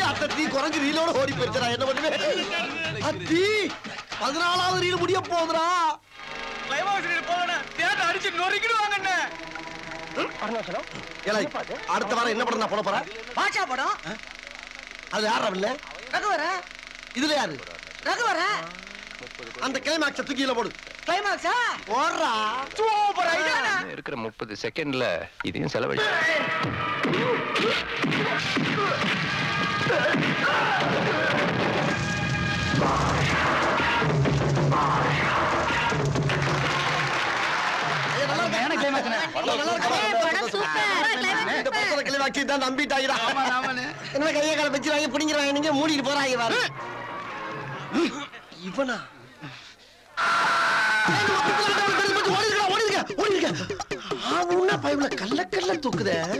அத்தி குறைஞ்சு ரீலோட ஓடி போயிருச்சா என்ன பண்ணுவேன் அத்தி பதினாலாவது ரீல் முடிய போகுதுடா ஏலே, அடுத்த வாரம் என்ன படம் நான் போட போறேன் பாஷா படம் அது யாரா இல்ல ரகுவர இதுல யாரு ரகுவர அந்த கிளைமாக்ஸ தூக்கில போடு கிளைமாக்ஸா ஓடுறா சூப்பர் ஐடியா இருக்கிற முப்பது செகண்ட்ல இதையும் செலவழி இந்த படத்துல கிளைமாக்ஸ் தான் நம்பிட்டாங்கடா என்ன கையை கால வச்சிருவாங்க பிடிங்கிறாங்க நீங்க மூடிட்டு போறாங்க பாரு இவனா ஓடிருக்க ஓடிருக்க ஓடிருக்க ஆ உன்ன பைப்ல கல்ல கல்ல தூக்குதே